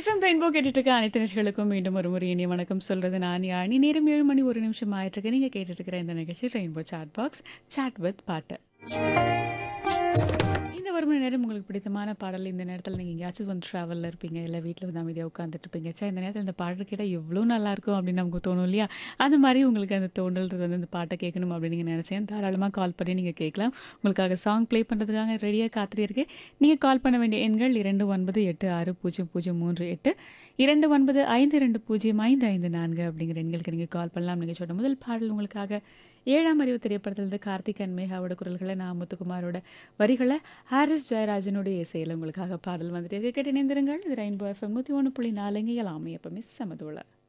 FM rainbow கேட்டுட்டு இருக்க அனைத்து நேர்களுக்கும் மீண்டும் ஒரு முறை இனிய வணக்கம் சொல்றது நான் யானி நேரம் ஏழு மணி ஒரு நிமிஷம் ஆயிட்டு இருக்கு நீங்க கேட்டுட்டு இருக்கிற இந்த நிகழ்ச்சி rainbow chat box chat with பாட்டு இந்த ஒரு மணி நேரம் உங்களுக்கு பிடித்தமான பாடல் இந்த நேரத்தில் நீங்கள் எங்கேயாச்சும் வந்து ட்ராவலில் இருப்பீங்க இல்லை வீட்டில் வந்து அமைதியாக உட்காந்துட்டு இருப்பீங்க சே இந்த நேரத்தில் இந்த பாட்டு கேட்டால் எவ்வளோ நல்லா இருக்கும் அப்படின்னு நமக்கு தோணும் இல்லையா அந்த மாதிரி உங்களுக்கு அந்த தோன்றல் வந்து இந்த பாட்டை கேட்கணும் அப்படின்னு நீங்கள் நினச்சேன் தாராளமாக கால் பண்ணி நீங்கள் கேட்கலாம் உங்களுக்காக சாங் ப்ளே பண்ணுறதுக்காக ரெடியாக காத்துட்டு இருக்கு நீங்கள் கால் பண்ண வேண்டிய எண்கள் இரண்டு ஒன்பது எட்டு ஆறு பூஜ்ஜியம் பூஜ்ஜியம் மூன்று எட்டு இரண்டு ஒன்பது ஐந்து ரெண்டு பூஜ்ஜியம் ஐந்து ஐந்து நான்கு அப்படிங்கிற எண்களுக்கு நீங்கள் கால் பண்ணலாம் நீங்கள் சொன்ன முதல் பாடல் உங்களுக்காக ஏழாம் அறிவு திரைப்படத்திலிருந்து கார்த்திக் அண்ட் மேகாவோட குரல்களை நான் முத்துக்குமாரோட வரிகளை ஹாரிஸ் ஜெயராஜனுடைய இசையில் உங்களுக்காக பாடல் வந்துட்டு இருக்கு கேட்டு இணைந்திருங்கள் இது ரெயின்போ எஃப்எம் நூற்றி ஒன்று புள்ளி நாலுங்க எல்லாமே எப்பவுமே சமதுள்ள